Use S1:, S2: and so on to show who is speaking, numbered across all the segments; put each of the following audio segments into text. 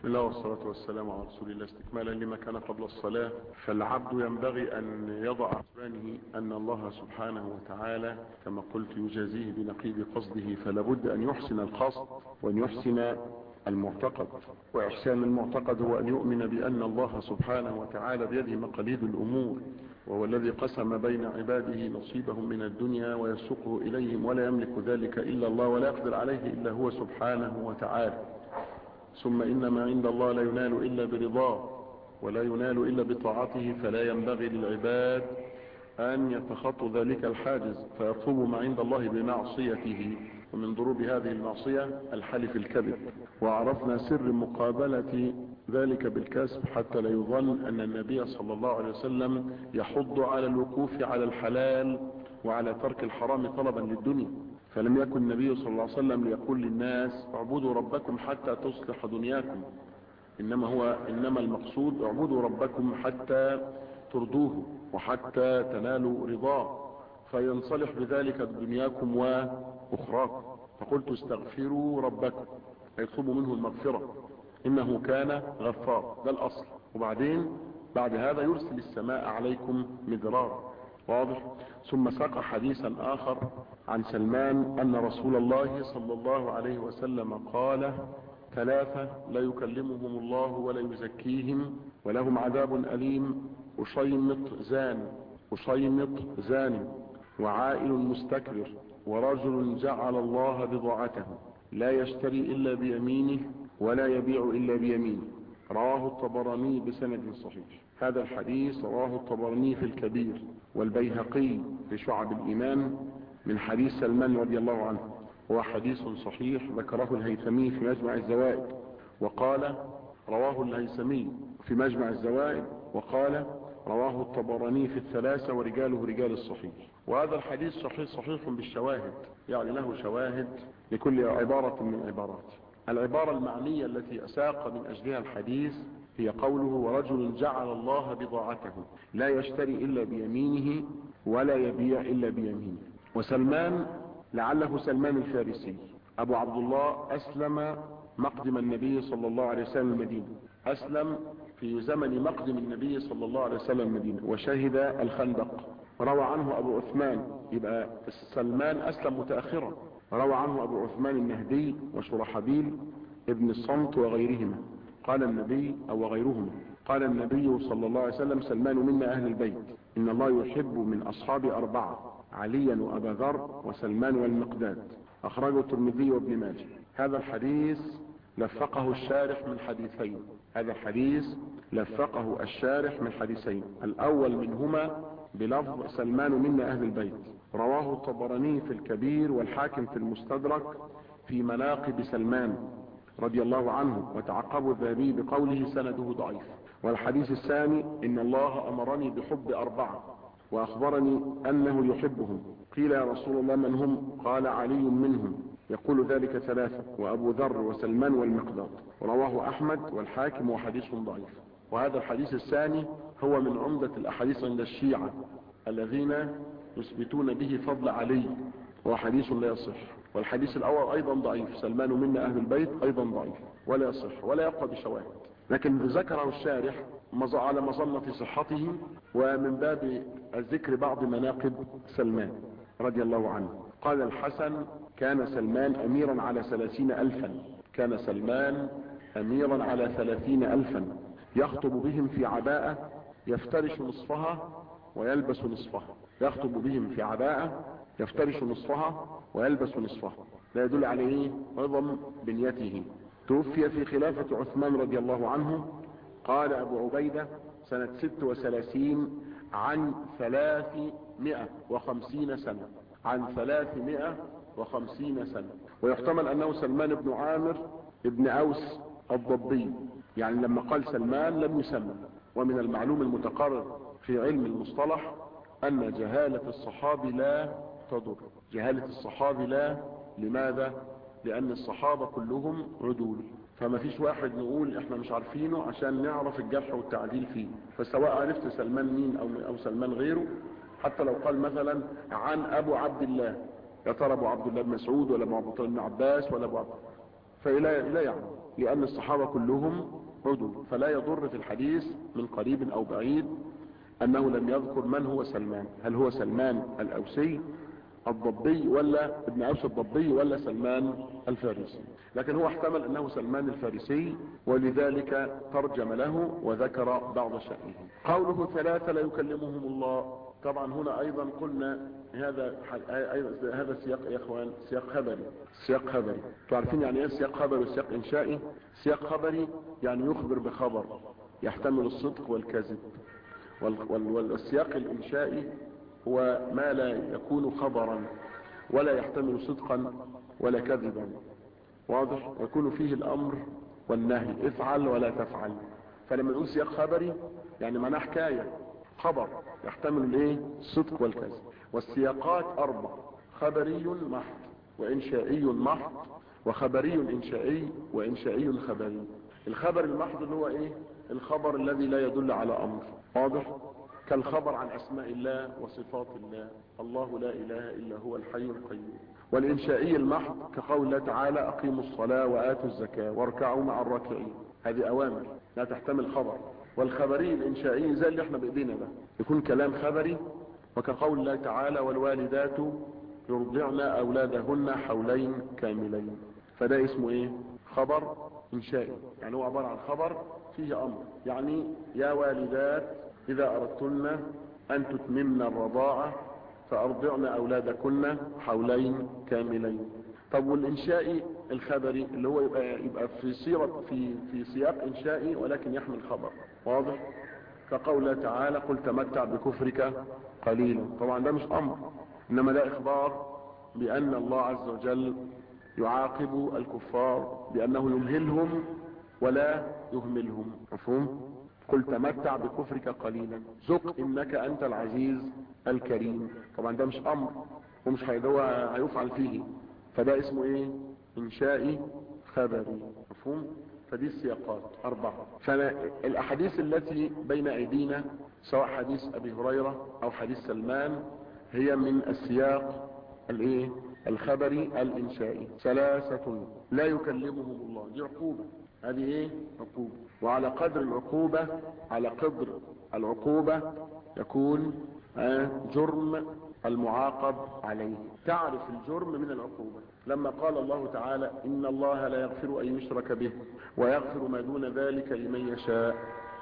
S1: بسم الله والصلاة والسلام على رسول الله استكمالا لما كان قبل الصلاة فالعبد ينبغي أن يضع عسبانه أن الله سبحانه وتعالى كما قلت يجازيه بنقيض قصده فلابد أن يحسن القصد وأن يحسن المعتقد وإحسان المعتقد هو أن يؤمن بأن الله سبحانه وتعالى بيده مقاليد الأمور وهو الذي قسم بين عباده نصيبهم من الدنيا ويسوقه إليهم ولا يملك ذلك إلا الله ولا يقدر عليه إلا هو سبحانه وتعالى ثم إن ما عند الله لا ينال إلا برضاه ولا ينال إلا بطاعته فلا ينبغي للعباد أن يتخطوا ذلك الحاجز فيطلبوا ما عند الله بمعصيته ومن ضروب هذه المعصية الحلف الكذب وعرفنا سر مقابلة ذلك بالكسب حتى لا يظن أن النبي صلى الله عليه وسلم يحض على الوقوف على الحلال وعلى ترك الحرام طلبا للدنيا فلم يكن النبي صلى الله عليه وسلم ليقول للناس اعبدوا ربكم حتى تصلح دنياكم إنما هو إنما المقصود اعبدوا ربكم حتى ترضوه وحتى تنالوا رضاه فينصلح بذلك دنياكم وأخراكم فقلت استغفروا ربكم يطلبوا منه المغفرة إنه كان غفار ده الأصل وبعدين بعد هذا يرسل السماء عليكم مدرار واضح ثم ساق حديثا آخر عن سلمان أن رسول الله صلى الله عليه وسلم قال ثلاثة لا يكلمهم الله ولا يزكيهم ولهم عذاب أليم أشيمط زان أشيمط زان وعائل مستكبر ورجل جعل الله بضاعته لا يشتري إلا بيمينه ولا يبيع إلا بيمينه رواه الطبراني بسند صحيح هذا الحديث رواه الطبراني في الكبير والبيهقي في شعب الإيمان من حديث سلمان رضي الله عنه هو حديث صحيح ذكره الهيثمي في مجمع الزوائد وقال رواه الهيثمي في مجمع الزوائد وقال رواه الطبراني في الثلاثة ورجاله رجال الصحيح وهذا الحديث صحيح صحيح بالشواهد يعني له شواهد لكل عبارة من عبارات العبارة المعنية التي أساق من أجلها الحديث هي قوله ورجل جعل الله بضاعته لا يشتري إلا بيمينه ولا يبيع إلا بيمينه وسلمان لعله سلمان الفارسي أبو عبد الله أسلم مقدم النبي صلى الله عليه وسلم المدينة أسلم في زمن مقدم النبي صلى الله عليه وسلم المدينة وشهد الخندق روى عنه أبو عثمان يبقى سلمان أسلم متأخرا روى عنه أبو عثمان النهدي وشرحبيل ابن الصمت وغيرهما قال النبي أو غيرهما قال النبي صلى الله عليه وسلم سلمان منا أهل البيت إن الله يحب من أصحاب أربعة عليا وأبا ذر وسلمان والمقداد أخرجه الترمذي وابن ماجه هذا الحديث لفقه الشارح من حديثين هذا الحديث لفقه الشارح من حديثين الأول منهما بلفظ سلمان منا أهل البيت رواه الطبراني في الكبير والحاكم في المستدرك في مناقب سلمان رضي الله عنه وتعقبه الذهبي بقوله سنده ضعيف والحديث الثاني إن الله أمرني بحب أربعة وأخبرني أنه يحبهم قيل يا رسول الله من هم قال علي منهم يقول ذلك ثلاثة وأبو ذر وسلمان والمقداد رواه أحمد والحاكم وحديث ضعيف وهذا الحديث الثاني هو من عمدة الأحاديث عند الشيعة الذين يثبتون به فضل علي وهو حديث لا يصح والحديث الأول أيضا ضعيف سلمان منا أهل البيت أيضا ضعيف ولا يصح ولا يبقى بشواهد لكن ذكره الشارح على مظنة صحته ومن باب الذكر بعض مناقب سلمان رضي الله عنه قال الحسن كان سلمان أميرا على ثلاثين ألفا كان سلمان أميرا على ثلاثين ألفا يخطب بهم في عباءة يفترش نصفها ويلبس نصفها يخطب بهم في عباءة يفترش نصفها ويلبس نصفها لا يدل عليه عظم بنيته توفي في خلافة عثمان رضي الله عنه قال أبو عبيدة سنة ست وثلاثين عن ثلاثمائة وخمسين سنة عن ثلاثمائة وخمسين سنة ويحتمل أنه سلمان بن عامر ابن أوس الضبي يعني لما قال سلمان لم يسمى ومن المعلوم المتقرر في علم المصطلح أن جهالة الصحابي لا تضر جهالة الصحابي لا لماذا لأن الصحابة كلهم عدول فما فيش واحد نقول احنا مش عارفينه عشان نعرف الجرح والتعديل فيه فسواء عرفت سلمان مين او, أو سلمان غيره حتى لو قال مثلا عن ابو عبد الله يا ترى ابو عبد الله بن مسعود ولا ابو عبد الله بن عباس ولا ابو عبد فلا لا يعلم لأن الصحابة كلهم عدل فلا يضر في الحديث من قريب أو بعيد أنه لم يذكر من هو سلمان هل هو سلمان الأوسي الضبي ولا ابن أوس الضبي ولا سلمان الفارسي لكن هو احتمل أنه سلمان الفارسي ولذلك ترجم له وذكر بعض شأنه قوله ثلاثة لا يكلمهم الله طبعا هنا أيضا قلنا هذا هذا سياق يا اخوان سياق خبري سياق خبري تعرفين يعني ايه سياق خبري وسياق انشائي سياق خبري يعني يخبر بخبر يحتمل الصدق والكذب والسياق الانشائي هو ما لا يكون خبرا ولا يحتمل صدقا ولا كذبا واضح يكون فيه الامر والنهي افعل ولا تفعل فلما نقول سياق خبري يعني معناه حكايه خبر يحتمل الايه الصدق والكذب والسياقات اربع خبري محض وانشائي محض وخبري انشائي وانشائي خبري الخبر المحض اللي هو ايه الخبر الذي لا يدل على امر واضح كالخبر عن اسماء الله وصفات الله الله لا اله الا هو الحي القيوم والانشائي المحض كقول الله تعالى اقيموا الصلاة واتوا الزكاة واركعوا مع الراكعين هذه اوامر لا تحتمل خبر والخبري الانشائي زي اللي احنا بايدينا ده يكون كلام خبري وكقول الله تعالى والوالدات يرضعن اولادهن حولين كاملين فده اسمه ايه خبر انشائي يعني هو عبارة عن خبر فيه امر يعني يا والدات اذا اردتن ان تتممن الرضاعة فارضعن اولادكن حولين كاملين طب والانشائي الخبري اللي هو يبقى يبقى في صيغه في في سياق انشائي ولكن يحمل خبر واضح كقوله تعالى قل تمتع بكفرك قليلا طبعا ده مش امر انما ده اخبار بان الله عز وجل يعاقب الكفار بانه يمهلهم ولا يهملهم مفهوم قل تمتع بكفرك قليلا ذق انك انت العزيز الكريم طبعا ده مش امر ومش هو هيفعل فيه فده اسمه ايه انشائي خبري مفهوم فدي السياقات اربعة فالاحاديث التي بين ايدينا سواء حديث ابي هريرة او حديث سلمان هي من السياق الايه الخبري الانشائي ثلاثة لا يكلمهم الله دي عقوبة هذه ايه عقوبة وعلى قدر العقوبة على قدر العقوبة يكون جرم المعاقب عليه تعرف الجرم من العقوبة لما قال الله تعالى إن الله لا يغفر أن يشرك به ويغفر ما دون ذلك لمن يشاء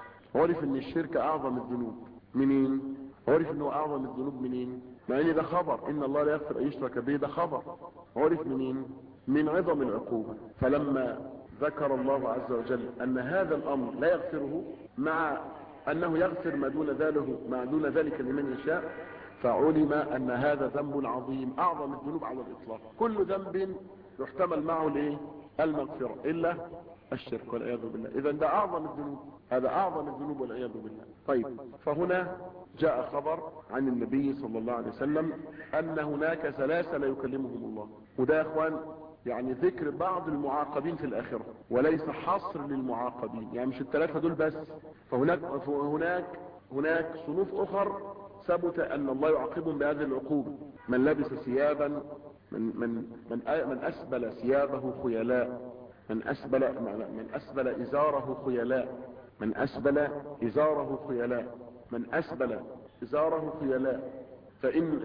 S1: عرف ان الشرك اعظم الذنوب منين عرف انه اعظم الذنوب منين مع ان ده خبر ان الله لا يغفر ان يشرك به ده خبر عرف منين من عظم العقوبة فلما ذكر الله عز وجل ان هذا الامر لا يغفره مع انه يغفر ما دون ذلك ما دون ذلك لمن يشاء فعلم ان هذا ذنب عظيم اعظم الذنوب على الاطلاق كل ذنب يحتمل معه الايه المغفرة الا الشرك والعياذ بالله اذا ده اعظم الذنوب هذا اعظم الذنوب والعياذ بالله طيب فهنا جاء خبر عن النبي صلى الله عليه وسلم ان هناك ثلاثة لا يكلمهم الله وده يا اخوان يعني ذكر بعض المعاقبين في الاخرة وليس حصر للمعاقبين يعني مش الثلاثة دول بس فهناك هناك هناك صنوف اخر ثبت ان الله يعاقبهم بهذه العقوبة من لبس ثيابا من من من من اسبل ثيابه خيلاء من اسبل من اسبل ازاره خيلاء من اسبل ازاره خيلاء من اسبل ازاره خيلاء فان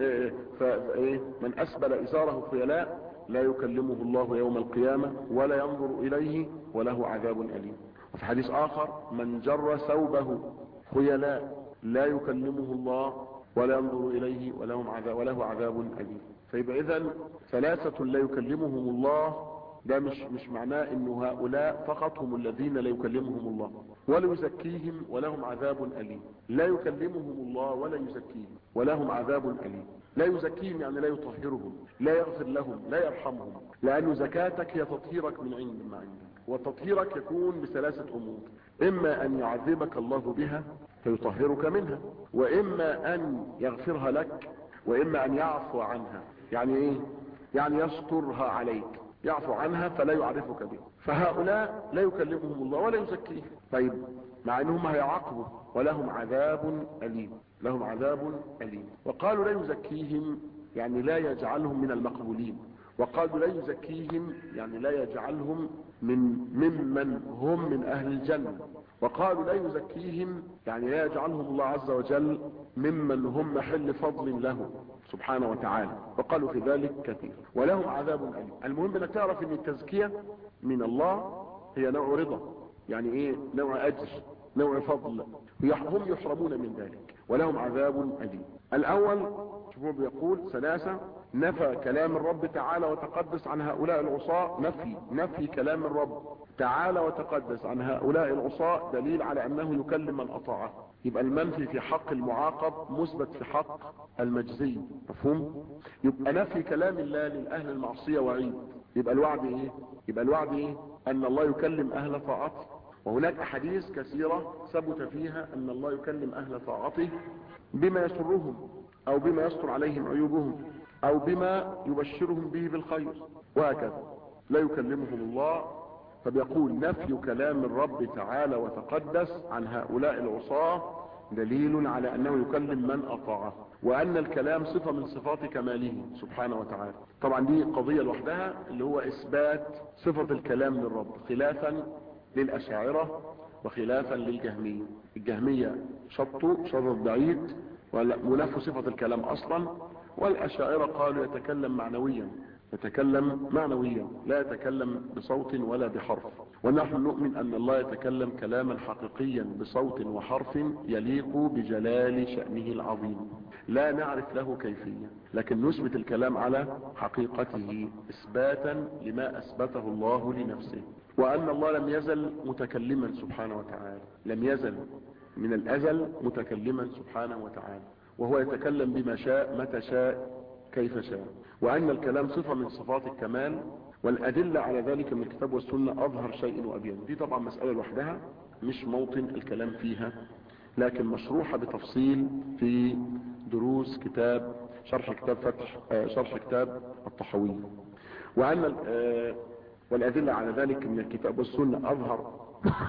S1: فايه من اسبل ازاره خيلاء لا يكلمه الله يوم القيامة ولا ينظر اليه وله عذاب اليم وفي حديث اخر من جر ثوبه خيلاء لا يكلمه الله ولا ينظر اليه ولهم عذاب وله عذاب اليم فيبقى اذا ثلاثة لا يكلمهم الله ده مش مش معناه انه هؤلاء فقط هم الذين لا يكلمهم الله ولا يزكيهم ولهم عذاب أليم لا يكلمهم الله ولا يزكيهم ولهم عذاب أليم لا يزكيهم يعني لا يطهرهم لا يغفر لهم لا يرحمهم لأن زكاتك هي تطهيرك من عند ما عندك وتطهيرك يكون بثلاثة أمور إما أن يعذبك الله بها فيطهرك منها وإما أن يغفرها لك وإما أن يعفو عنها يعني إيه يعني يسترها عليك يعفو عنها فلا يعرفك بها فهؤلاء لا يكلمهم الله ولا يزكيهم طيب مع انهم هيعاقبوا ولهم عذاب أليم لهم عذاب أليم وقالوا لا يزكيهم يعني لا يجعلهم من المقبولين وقالوا لا يزكيهم يعني لا يجعلهم من ممن هم من اهل الجنة وقالوا لا يزكيهم يعني لا يجعلهم الله عز وجل ممن هم محل فضل له سبحانه وتعالى وقالوا في ذلك كثير ولهم عذاب أليم المهم انك تعرف ان التزكية من الله هي نوع رضا يعني ايه نوع اجر نوع فضل هم يحرمون من ذلك ولهم عذاب أليم الأول شوفوا بيقول ثلاثة نفى كلام الرب تعالى وتقدس عن هؤلاء العصاة نفي نفي كلام الرب تعالى وتقدس عن هؤلاء العصاة دليل على أنه يكلم من أطاعه يبقى المنفي في حق المعاقب مثبت في حق المجزي مفهوم يبقى نفي كلام الله للأهل المعصية وعيد يبقى الوعد ايه يبقى الوعد ايه ان الله يكلم اهل طاعته وهناك احاديث كثيرة ثبت فيها ان الله يكلم اهل طاعته بما يسرهم او بما يستر عليهم عيوبهم او بما يبشرهم به بالخير وهكذا لا يكلمهم الله فبيقول نفي كلام الرب تعالى وتقدس عن هؤلاء العصاة دليل على انه يكلم من اطاعه وان الكلام صفة من صفات كماله سبحانه وتعالى طبعا دي قضية لوحدها اللي هو اثبات صفة الكلام للرب خلافا للاشاعرة وخلافا للجهمية الجهمية شطوا شطط بعيد ونفوا صفة الكلام اصلا والاشاعرة قالوا يتكلم معنويا يتكلم معنويا لا يتكلم بصوت ولا بحرف ونحن نؤمن ان الله يتكلم كلاما حقيقيا بصوت وحرف يليق بجلال شأنه العظيم لا نعرف له كيفية لكن نثبت الكلام على حقيقته اثباتا لما اثبته الله لنفسه وان الله لم يزل متكلما سبحانه وتعالى لم يزل من الازل متكلما سبحانه وتعالى وهو يتكلم بما شاء متى شاء كيف شاء وأن الكلام صفة من صفات الكمال والأدلة على ذلك من الكتاب والسنة أظهر شيء وأبين دي طبعا مسألة لوحدها مش موطن الكلام فيها لكن مشروحة بتفصيل في دروس كتاب شرح كتاب فتح شرح كتاب الطحوي وأن والأدلة على ذلك من الكتاب والسنة أظهر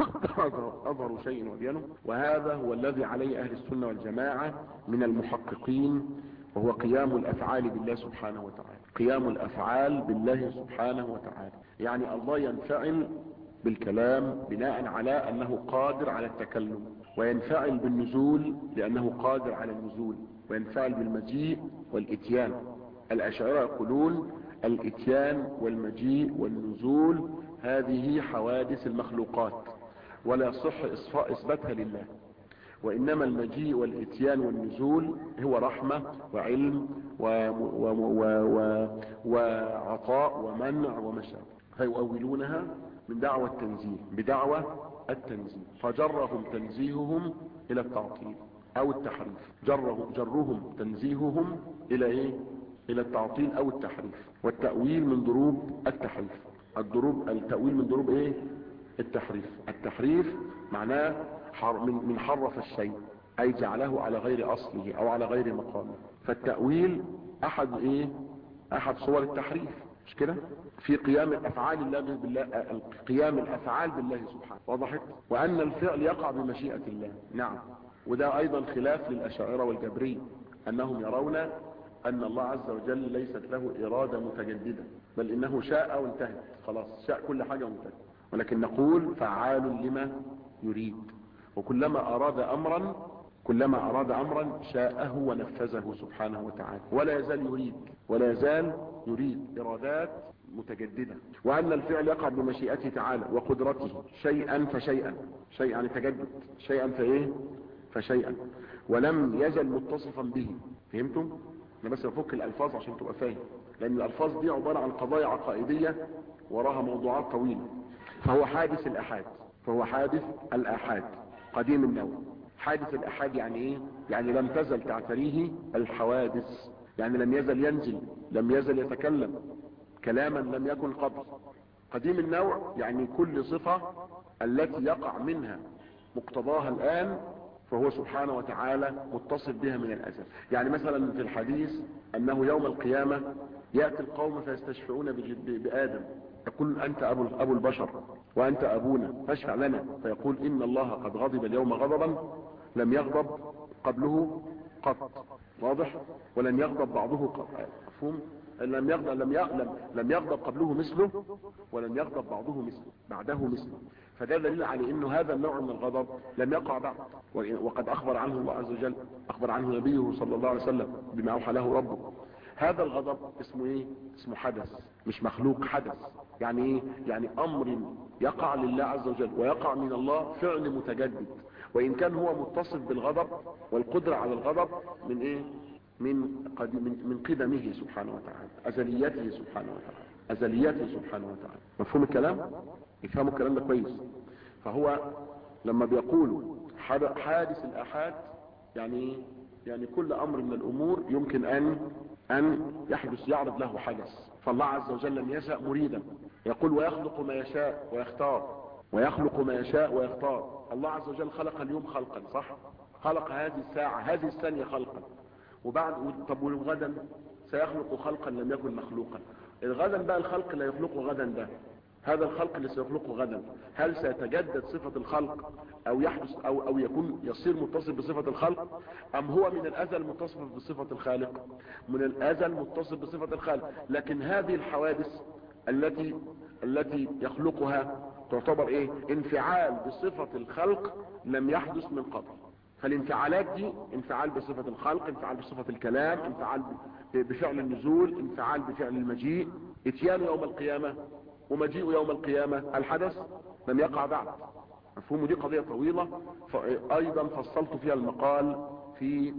S1: أظهر شيء وبينه وهذا هو الذي عليه أهل السنة والجماعة من المحققين وهو قيام الافعال بالله سبحانه وتعالى قيام الافعال بالله سبحانه وتعالى يعني الله ينفعل بالكلام بناء على انه قادر على التكلم وينفعل بالنزول لانه قادر على النزول وينفعل بالمجيء والاتيان الاشاعره يقولون الاتيان والمجيء والنزول هذه حوادث المخلوقات ولا يصح اثباتها لله وإنما المجيء والإتيان والنزول هو رحمة وعلم و و و و وعطاء ومنع ومشاء فيؤولونها من دعوة التنزيه بدعوة التنزيه فجرهم تنزيههم إلى التعطيل أو التحريف جرهم, جرهم تنزيههم إلى إيه؟ إلى التعطيل أو التحريف والتأويل من ضروب التحريف الضروب التأويل من ضروب إيه؟ التحريف التحريف معناه من من حرف الشيء اي جعله على غير اصله او على غير مقامه فالتأويل احد ايه احد صور التحريف مش كده في قيام الافعال الله بالله قيام الافعال بالله سبحانه وضحت وان الفعل يقع بمشيئة الله نعم وده ايضا خلاف للاشاعرة والجبرية انهم يرون ان الله عز وجل ليست له ارادة متجددة بل انه شاء وانتهت خلاص شاء كل حاجة وانتهت ولكن نقول فعال لما يريد وكلما اراد امرا كلما اراد امرا شاءه ونفذه سبحانه وتعالى ولا يزال يريد ولا يزال يريد ارادات متجددة وان الفعل يقع بمشيئته تعالى وقدرته شيئا فشيئا شيئا يتجدد شيئا فايه فشيئا ولم يزل متصفا به فهمتم انا بس بفك الالفاظ عشان تبقى فاهم لان الالفاظ دي عبارة عن قضايا عقائدية وراها موضوعات طويلة فهو حادث الاحاد فهو حادث الاحاد قديم النوع حادث الاحاد يعني ايه يعني لم تزل تعتريه الحوادث يعني لم يزل ينزل لم يزل يتكلم كلاما لم يكن قبل قديم النوع يعني كل صفة التي يقع منها مقتضاها الان فهو سبحانه وتعالى متصف بها من الازل يعني مثلا في الحديث انه يوم القيامة يأتي القوم فيستشفعون بآدم يقول انت ابو, أبو البشر وانت ابونا فاشفع لنا فيقول ان الله قد غضب اليوم غضبا لم يغضب قبله قط واضح ولن يغضب بعضه قط مفهوم لم يغضب لم يغضب لم يغضب قبله مثله ولم يغضب بعضه مثله بعده مثله فده دليل على انه هذا النوع من الغضب لم يقع بعد وقد اخبر عنه الله عز وجل اخبر عنه نبيه صلى الله عليه وسلم بما اوحى له ربه هذا الغضب اسمه ايه اسمه حدث مش مخلوق حدث يعني ايه يعني امر يقع لله عز وجل ويقع من الله فعل متجدد وان كان هو متصف بالغضب والقدرة على الغضب من ايه من قد من, من قدمه سبحانه وتعالى ازليته سبحانه وتعالى ازليته سبحانه وتعالى مفهوم الكلام يفهموا الكلام ده كويس فهو لما بيقولوا حادث الاحاد يعني ايه يعني كل امر من الامور يمكن ان ان يحدث يعرض له حدث فالله عز وجل لم يشاء مريدا يقول ويخلق ما يشاء ويختار ويخلق ما يشاء ويختار الله عز وجل خلق اليوم خلقا صح خلق هذه الساعة هذه الثانية خلقا وبعد طب وغدا سيخلق خلقا لم يكن مخلوقا الغدا بقى الخلق اللي يخلقه غدا ده هذا الخلق اللي سيخلقه غدا هل سيتجدد صفة الخلق او يحدث او, أو يكون يصير متصف بصفة الخلق ام هو من الازل متصف بصفة الخالق من الازل متصف بصفة الخالق لكن هذه الحوادث التي التي يخلقها تعتبر ايه انفعال بصفة الخلق لم يحدث من قبل فالانفعالات دي انفعال بصفة الخلق انفعال بصفة الكلام انفعال بفعل النزول انفعال بفعل المجيء اتيان يوم القيامة ومجيء يوم القيامة الحدث لم يقع بعد مفهوم دي قضية طويلة ايضا فصلت فيها المقال في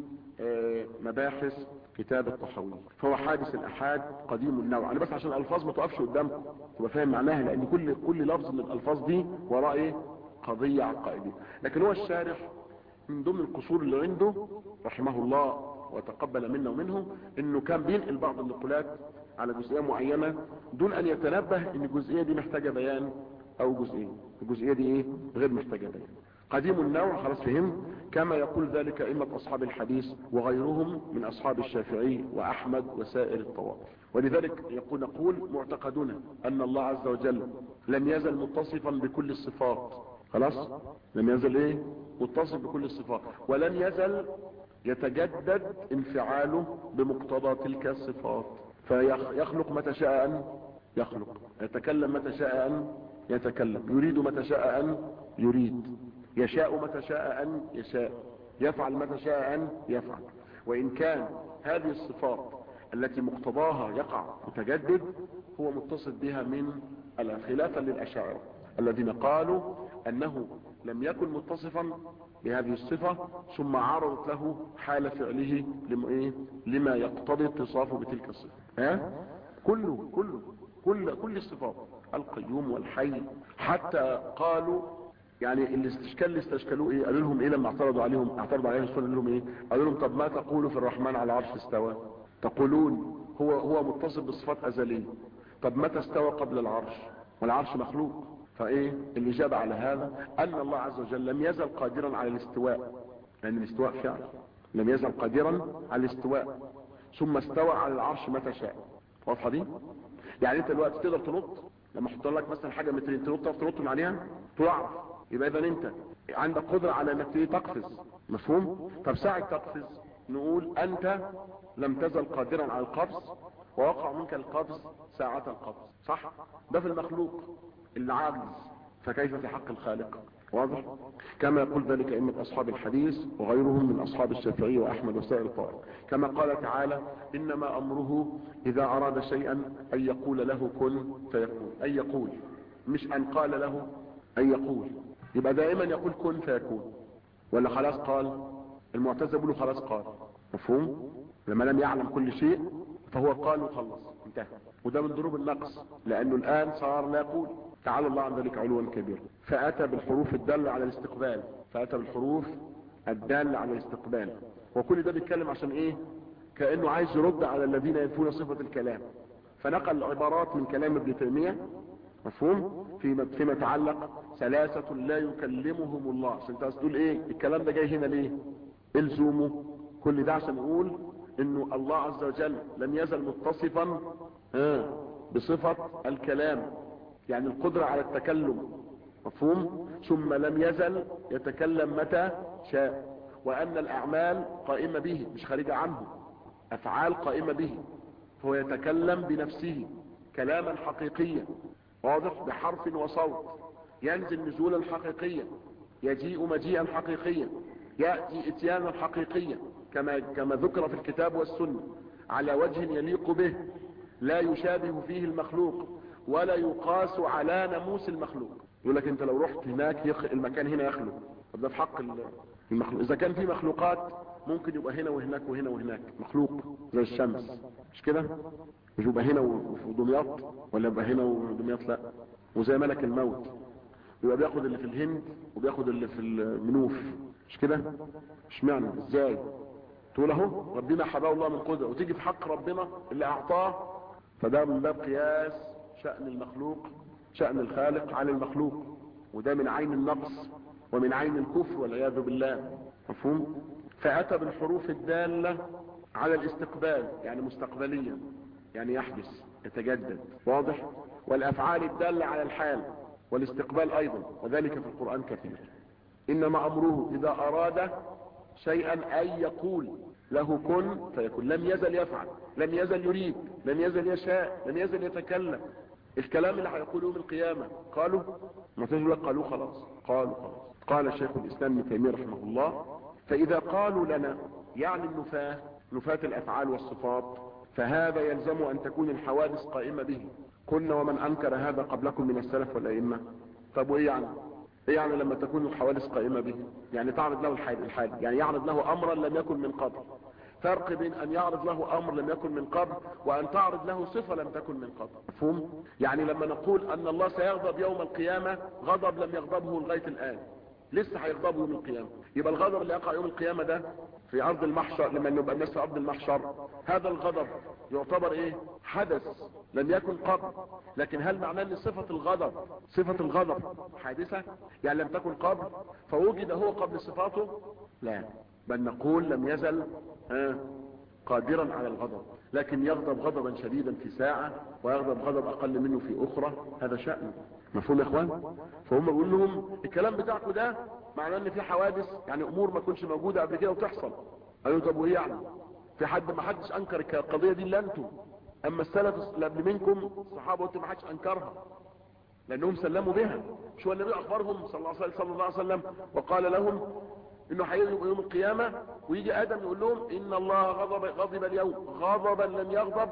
S1: مباحث كتاب الطحاوي فهو حادث الاحاد قديم النوع انا بس عشان الالفاظ ما تقفش قدامكم تبقى فاهم معناها لان كل كل لفظ من الالفاظ دي وراه ايه قضية عقائدية لكن هو الشارح من ضمن القصور اللي عنده رحمه الله وتقبل منا ومنهم انه كان بينقل بعض النقولات على جزئية معينة دون ان يتنبه ان الجزئية دي محتاجة بيان او جزئية الجزئية دي ايه غير محتاجة بيان قديم النوع خلاص فهم كما يقول ذلك ائمة اصحاب الحديث وغيرهم من اصحاب الشافعي واحمد وسائر الطوائف ولذلك يقول نقول معتقدنا ان الله عز وجل لم يزل متصفا بكل الصفات خلاص لم يزل ايه متصف بكل الصفات ولن يزل يتجدد انفعاله بمقتضى تلك الصفات فيخلق متى شاء ان يخلق يتكلم متى شاء ان يتكلم يريد متى شاء ان يريد يشاء متى شاء ان يشاء يفعل متى شاء ان يفعل وان كان هذه الصفات التي مقتضاها يقع متجدد هو متصف بها من خلافا للاشاعره الذين قالوا انه لم يكن متصفا بهذه الصفة ثم عرضت له حال فعله لما يقتضي اتصافه بتلك الصفة ها كله كله كل كل الصفات القيوم والحي حتى قالوا يعني الاستشكال اللي استشكلوه ايه قالوا لهم ايه لما اعترضوا عليهم اعترضوا عليهم السؤال قالوا لهم ايه قالوا لهم طب ما تقولوا في الرحمن على العرش استوى تقولون هو هو متصف بصفات ازليه طب متى استوى قبل العرش والعرش مخلوق فايه الاجابة على هذا ان الله عز وجل لم يزل قادرا على الاستواء لان الاستواء فعل لم يزل قادرا على الاستواء ثم استوى على العرش متى شاء واضحه دي يعني انت دلوقتي تقدر تنط لما احط لك مثلا حاجه مترين تنط تعرف تنط من عليها تعرف يبقى اذا انت عندك قدره على انك تقفز مفهوم طب ساعه تقفز نقول انت لم تزل قادرا على القفز ووقع منك القفز ساعة القفز صح ده في المخلوق العاجز فكيف في حق الخالق واضح كما يقول ذلك ائمه اصحاب الحديث وغيرهم من اصحاب الشافعي واحمد وسائر الطائف كما قال تعالى انما امره اذا اراد شيئا ان يقول له كن فيكون ان يقول مش ان قال له ان يقول يبقى دائما يقول كن فيكون ولا خلاص قال المعتزله بيقولوا خلاص قال مفهوم لما لم يعلم كل شيء فهو قال وخلص انتهى وده من ضروب النقص لانه الان صار لا يقول تعالى الله عن ذلك علوا كبيرا فاتى بالحروف الدالة على الاستقبال فاتى بالحروف الدالة على الاستقبال وكل ده بيتكلم عشان ايه كأنه عايز يرد على الذين ينفون صفة الكلام فنقل عبارات من كلام ابن تيمية مفهوم فيما, فيما يتعلق ثلاثة لا يكلمهم الله عشان انت تقول ايه الكلام ده جاي هنا ليه الزوموا كل ده عشان يقول انه الله عز وجل لم يزل متصفا آه بصفة الكلام يعني القدرة على التكلم مفهوم ثم لم يزل يتكلم متى شاء وان الاعمال قائمة به مش خارجة عنه افعال قائمة به هو يتكلم بنفسه كلاما حقيقيا واضح بحرف وصوت ينزل نزولا حقيقيا يجيء مجيئا حقيقيا يأتي اتيانا حقيقيا كما, كما ذكر في الكتاب والسنة على وجه يليق به لا يشابه فيه المخلوق ولا يقاس على ناموس المخلوق يقول لك انت لو رحت هناك يخ... المكان هنا يخلق طب ده في حق المخلوق اذا كان في مخلوقات ممكن يبقى هنا وهناك وهنا وهناك مخلوق زي الشمس مش كده مش يبقى هنا وفي دمياط ولا يبقى هنا ودمياط لا وزي ملك الموت يبقى بياخد اللي في الهند وبياخد اللي في المنوف مش كده اشمعنى ازاي تقول اهو ربنا حباه الله من قدره وتيجي في حق ربنا اللي اعطاه فده من باب قياس شأن المخلوق شأن الخالق على المخلوق وده من عين النقص ومن عين الكفر والعياذ بالله مفهوم فأتى بالحروف الدالة على الاستقبال يعني مستقبليا يعني يحدث يتجدد واضح والأفعال الدالة على الحال والاستقبال أيضا وذلك في القرآن كثير إنما أمره إذا أراد شيئا أن يقول له كن فيكون لم يزل يفعل لم يزل يريد لم يزل يشاء لم يزل يتكلم الكلام اللي هيقوله يوم القيامة قالوا ما تجي لك قالوا خلاص قالوا خلاص قال شيخ الإسلام ابن تيمية رحمه الله فإذا قالوا لنا يعني النفاة نفاة الأفعال والصفات فهذا يلزم أن تكون الحوادث قائمة به كنا ومن أنكر هذا قبلكم من السلف والأئمة طب وإيه يعني ايه يعني لما تكون الحوادث قائمة به يعني تعرض له الحال الحال يعني يعرض له امرا لم يكن من قبل فرق بين ان يعرض له امر لم يكن من قبل وان تعرض له صفة لم تكن من قبل مفهوم يعني لما نقول ان الله سيغضب يوم القيامة غضب لم يغضبه لغاية الان لسه هيغضبه يوم القيامة يبقى الغضب اللي يقع يوم القيامة ده في ارض المحشر لما نبقى الناس في ارض المحشر هذا الغضب يعتبر ايه حدث لم يكن قبل لكن هل معناه ان صفة الغضب صفة الغضب حادثة يعني لم تكن قبل فوجد هو قبل صفاته لا بل نقول لم يزل آه قادرا على الغضب لكن يغضب غضبا شديدا في ساعة ويغضب غضب اقل منه في اخرى هذا شأنه مفهوم يا اخوان فهم بيقول لهم الكلام بتاعكم ده معناه ان في حوادث يعني امور ما كنتش موجودة قبل كده وتحصل قالوا طب وايه يعني في حد ما حدش انكر القضية دي الا انتم اما السلف اللي قبل منكم الصحابة قلت ما حدش انكرها لانهم سلموا بها مش هو النبي اخبرهم صلى الله عليه صلى الله عليه وسلم وقال لهم انه هيجي يوم القيامة ويجي ادم يقول لهم ان الله غضب غضب اليوم غضبا لم يغضب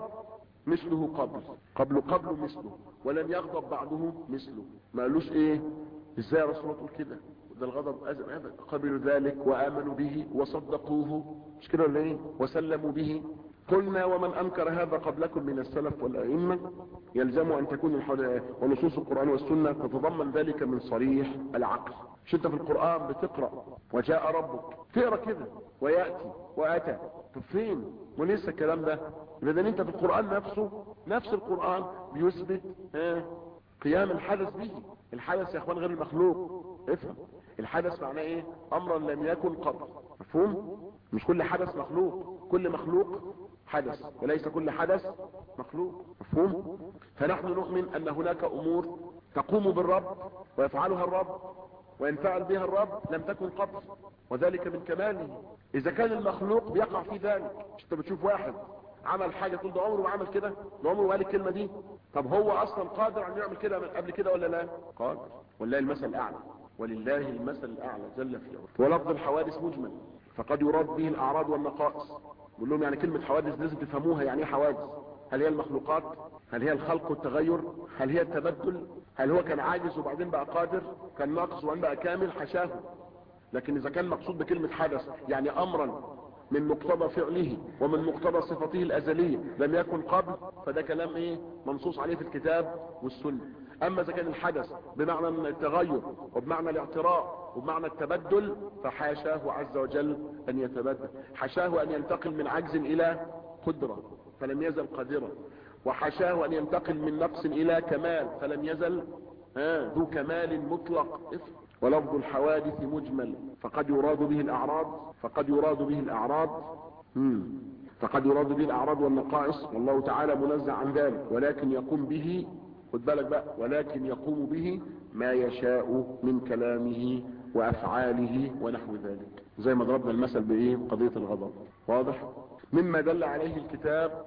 S1: مثله قبل قبل قبل مثله ولم يغضب بعده مثله ما قالوش ايه ازاي يا رسول الله تقول كده ده الغضب أزم قبلوا ذلك وآمنوا به وصدقوه مش كده ولا ايه وسلموا به قلنا ومن أنكر هذا قبلكم من السلف والأئمة يلزم أن تكون الحل... ونصوص القرآن والسنة تتضمن ذلك من صريح العقل مش انت في القرآن بتقرأ وجاء ربك تقرأ كده ويأتي وأتى طب فين ولسه الكلام ده إذا انت في القرآن نفسه نفس القرآن بيثبت اه قيام الحدث به الحدث يا اخوان غير المخلوق افهم الحدث معناه ايه امرا لم يكن قبل مفهوم مش كل حدث مخلوق كل مخلوق حدث وليس كل حدث مخلوق مفهوم فنحن نؤمن ان هناك امور تقوم بالرب ويفعلها الرب وينفعل بها الرب لم تكن قبل وذلك من كماله اذا كان المخلوق بيقع في ذلك انت بتشوف واحد عمل حاجة تقول ده عمره ما عمل كده ده عمره ما قال الكلمة دي طب هو اصلا قادر ان يعمل كده من قبل كده ولا لا قادر ولله المثل الاعلى ولله المثل الاعلى جل في علاه ولفظ الحوادث مجمل فقد يراد به الاعراض والنقائص بقول لهم يعني كلمة حوادث لازم تفهموها يعني ايه حوادث هل هي المخلوقات هل هي الخلق والتغير هل هي التبدل هل هو كان عاجز وبعدين بقى قادر كان ناقص وبعدين بقى كامل حشاه لكن اذا كان مقصود بكلمة حدث يعني امرا من مقتضى فعله ومن مقتضى صفته الازلية لم يكن قبل فده كلام ايه منصوص عليه في الكتاب والسنة اما اذا كان الحدث بمعنى التغير وبمعنى الاعتراء وبمعنى التبدل فحاشاه عز وجل ان يتبدل حاشاه ان ينتقل من عجز الى قدرة فلم يزل قادرا وحاشاه ان ينتقل من نقص الى كمال فلم يزل آه ذو كمال مطلق ولفظ الحوادث مجمل فقد يراد به الاعراض فقد يراد به الاعراض مم. فقد يراد به الاعراض والنقائص والله تعالى منزع عن ذلك ولكن يقوم به خد بالك بقى ولكن يقوم به ما يشاء من كلامه وافعاله ونحو ذلك زي ما ضربنا المثل بايه قضية الغضب واضح مما دل عليه الكتاب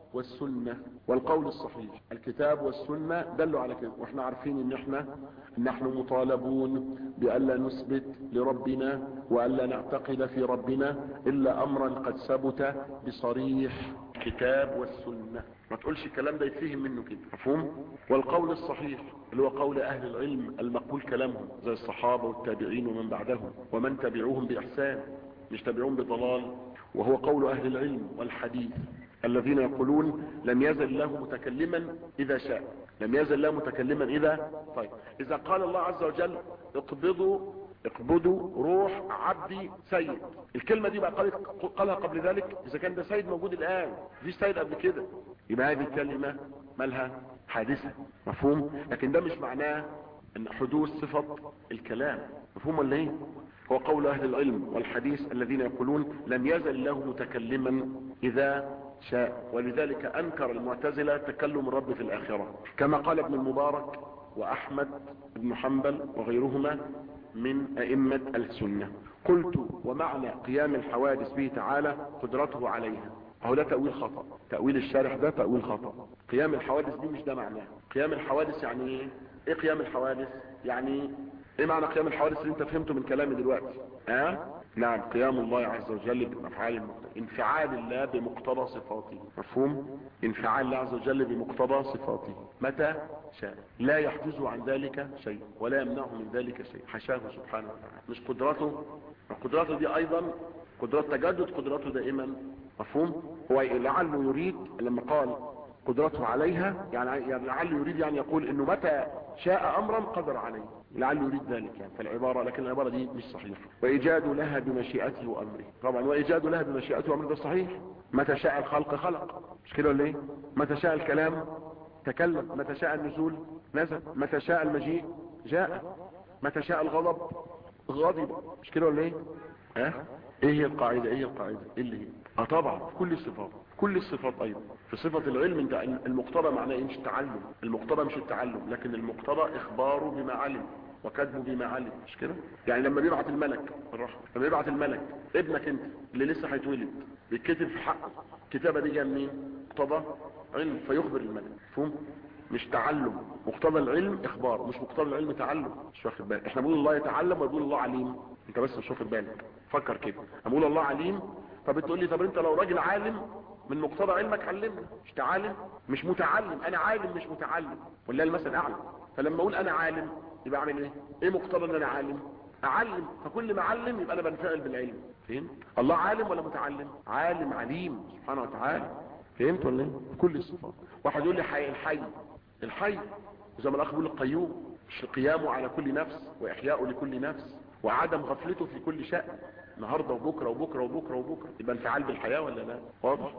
S1: والسنة والقول الصحيح الكتاب والسنة دلوا على كده واحنا عارفين ان احنا نحن مطالبون بألا نثبت لربنا وألا نعتقد في ربنا إلا أمرا قد ثبت بصريح الكتاب والسنة ما تقولش الكلام ده يتفهم منه كده مفهوم والقول الصحيح اللي هو قول اهل العلم المقبول كلامهم زي الصحابة والتابعين ومن بعدهم ومن تبعوهم بإحسان مش تبعوهم بضلال وهو قول اهل العلم والحديث الذين يقولون لم يزل الله متكلما اذا شاء لم يزل الله متكلما اذا طيب اذا قال الله عز وجل اقبضوا اقبضوا روح عبدي سيد الكلمة دي بقى قالت قالها قبل ذلك اذا كان ده سيد موجود الان في سيد قبل كده يبقى هذه الكلمة مالها حادثة مفهوم لكن ده مش معناه ان حدوث صفة الكلام مفهوم ولا ايه هو قول اهل العلم والحديث الذين يقولون لم يزل الله متكلما اذا شاء ولذلك انكر المعتزلة تكلم الرب في الاخرة كما قال ابن المبارك واحمد بن حنبل وغيرهما من ائمة السنة قلت ومعنى قيام الحوادث به تعالى قدرته عليها اهو ده تأويل خطأ تأويل الشارح ده تأويل خطأ قيام الحوادث دي مش ده معناه قيام الحوادث يعني ايه ايه قيام الحوادث يعني ايه معنى قيام الحوادث اللي انت فهمته من كلامي دلوقتي ها أه؟ نعم قيام الله عز وجل بافعال المقتضى انفعال الله بمقتضى صفاته مفهوم انفعال الله عز وجل بمقتضى صفاته متى شاء لا يحجز عن ذلك شيء ولا يمنعه من ذلك شيء حشاه سبحانه وتعالى مش قدرته قدرته دي ايضا قدرات تجدد قدرته دائما مفهوم هو لعله يريد لما قال قدرته عليها يعني لعله يريد يعني يقول انه متى شاء امرا قدر عليه لعله يريد ذلك يعني فالعبارة لكن العبارة دي مش صحيحة وايجاد لها بمشيئته وامره طبعا وايجاد لها بمشيئته وامره ده صحيح متى شاء الخلق خلق مش كده ولا ايه متى شاء الكلام تكلم متى شاء النزول نزل متى شاء المجيء جاء متى شاء الغضب غضب مش كده ولا ايه ها ايه هي القاعدة ايه هي القاعدة ايه اللي هي اه طبعا في كل الصفات كل الصفات ايضا في صفة العلم انت المقتضى معناه ايه مش التعلم المقتضى مش التعلم لكن المقتضى اخباره بما علم وكتبه بما علم مش كده يعني لما بيبعت الملك الرحمة لما بيبعت الملك ابنك انت اللي لسه هيتولد بيتكتب في حقه الكتابة دي جايه منين مقتضى علم فيخبر الملك مفهوم مش تعلم مقتضى العلم اخبار مش مقتضى العلم تعلم مش واخد بالك احنا بنقول الله يتعلم وبنقول الله عليم انت بس مش واخد بالك فكر كده بنقول الله عليم طب تقول لي طب انت لو راجل عالم من مقتضى علمك علمنا مش تعالم مش متعلم انا عالم مش متعلم ولا المثل اعلى فلما اقول انا عالم يبقى اعمل ايه ايه مقتضى ان انا عالم اعلم فكل ما اعلم يبقى انا بنفعل بالعلم فهمت الله عالم ولا متعلم عالم عليم سبحانه وتعالى فهمت ولا ايه كل الصفات واحد يقول لي حي الحي الحي زي ما الاخ بيقول القيوم مش قيامه على كل نفس واحياؤه لكل نفس وعدم غفلته في كل شأن النهارده وبكره وبكره وبكره وبكره يبقى انفعال بالحياه ولا لا واضح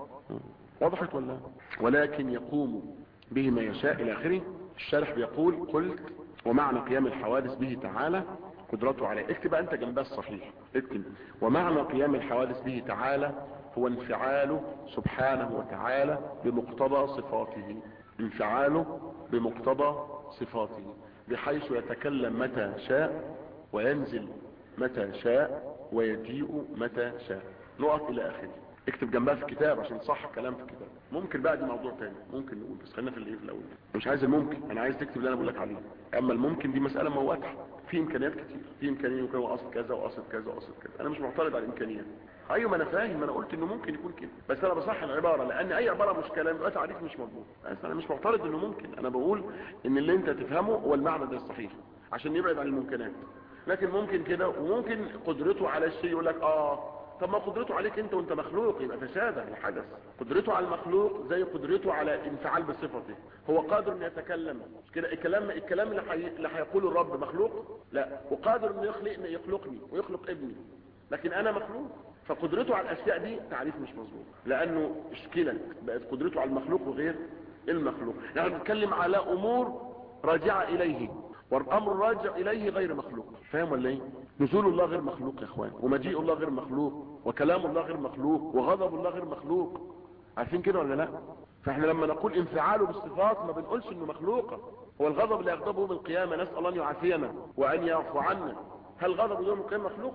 S1: وضحت ولا ولكن يقوم به ما يشاء الى اخره الشارح بيقول قلت ومعنى قيام الحوادث به تعالى قدرته عليه اكتب انت جنبها الصحيح اكتب ومعنى قيام الحوادث به تعالى هو انفعاله سبحانه وتعالى بمقتضى صفاته انفعاله بمقتضى صفاته بحيث يتكلم متى شاء وينزل متى شاء ويجيء متى شاء نقط الى اخره اكتب جنبها في الكتاب عشان صح كلام في الكتاب ممكن بقى دي موضوع تاني ممكن نقول بس خلينا في اللي في الاول مش عايز الممكن انا عايز تكتب اللي انا بقول لك عليه اما الممكن دي مساله مواتحه في امكانيات كتير في امكانيه يكون قصد كذا وقصد كذا وقصد كذا انا مش معترض على الامكانيات ايوه ما انا فاهم انا قلت انه ممكن يكون كده بس انا بصح العباره لان اي عباره مش كلام يبقى تعريف مش مظبوط بس انا مش معترض انه ممكن انا بقول ان اللي انت تفهمه هو المعنى ده الصحيح عشان يبعد عن الممكنات لكن ممكن كده وممكن قدرته على الشيء يقول لك اه طب ما قدرته عليك انت وانت مخلوق يبقى تشابه الحدث قدرته على المخلوق زي قدرته على انفعال بصفته هو قادر ان يتكلم مش كده الكلام الكلام اللي حي... اللي هيقوله الرب مخلوق لا وقادر انه يخلق يخلقني ويخلق ابني لكن انا مخلوق فقدرته على الاشياء دي تعريف مش مظبوط لانه اشكلت بقت قدرته على المخلوق وغير المخلوق يعني بنتكلم على امور راجعه اليه والامر الراجع اليه غير مخلوق فاهم ولا ايه نزول الله غير مخلوق يا اخوان ومجيء الله غير مخلوق وكلام الله غير مخلوق وغضب الله غير مخلوق عارفين كده ولا لا فاحنا لما نقول انفعاله بالصفات ما بنقولش انه مخلوقه هو الغضب اللي يغضبه يوم القيامه نسال الله ان يعافينا وان يعفو عنا هل غضب يوم القيامه مخلوق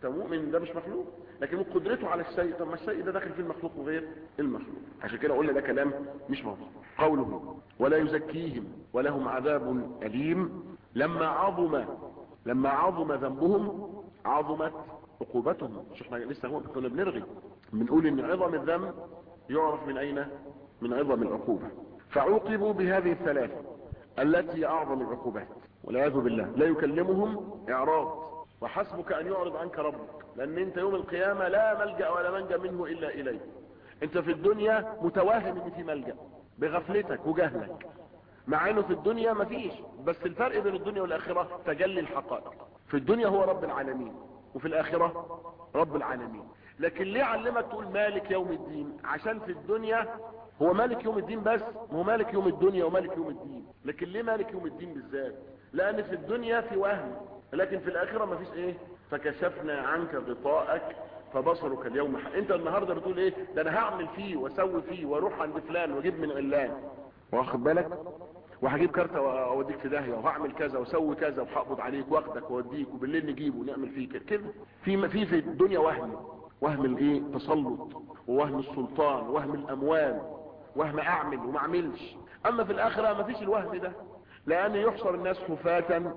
S1: انت مؤمن ده مش مخلوق لكن من قدرته على الشيء طب ما الشيء ده داخل في المخلوق وغير المخلوق عشان كده قلنا ده كلام مش موضوع قوله ولا يزكيهم ولهم عذاب أليم لما عظم لما عظم ذنبهم عظمت عقوبتهم مش احنا لسه هو كنا بنرغي بنقول ان عظم الذنب يعرف من اين من عظم العقوبة فعوقبوا بهذه الثلاثة التي اعظم العقوبات والعياذ بالله لا يكلمهم اعراض وحسبك ان يعرض عنك ربك لان انت يوم القيامة لا ملجأ ولا منجا منه الا اليه انت في الدنيا متوهم ان في ملجأ بغفلتك وجهلك مع انه في الدنيا مفيش بس الفرق بين الدنيا والاخرة تجلي الحقائق في الدنيا هو رب العالمين وفي الاخرة رب العالمين لكن ليه علمك تقول مالك يوم الدين عشان في الدنيا هو مالك يوم الدين بس هو مالك يوم الدنيا ومالك يوم الدين لكن ليه مالك يوم الدين بالذات لان في الدنيا في وهم لكن في الاخرة مفيش ايه فكشفنا عنك غطاءك فبصرك اليوم حق. انت النهاردة بتقول ايه ده انا هعمل فيه واسوي فيه واروح عند فلان واجيب من علان واخد بالك وهجيب كارتة واوديك في داهية وهعمل كذا واسوي كذا وهقبض عليك واخدك واوديك وبالليل نجيبه ونعمل فيه كده كده في في في الدنيا وهم وهم الايه تسلط ووهم السلطان وهم الاموال وهم اعمل وما اعملش اما في الاخرة ما فيش الوهم ده لان يحصر الناس حفاة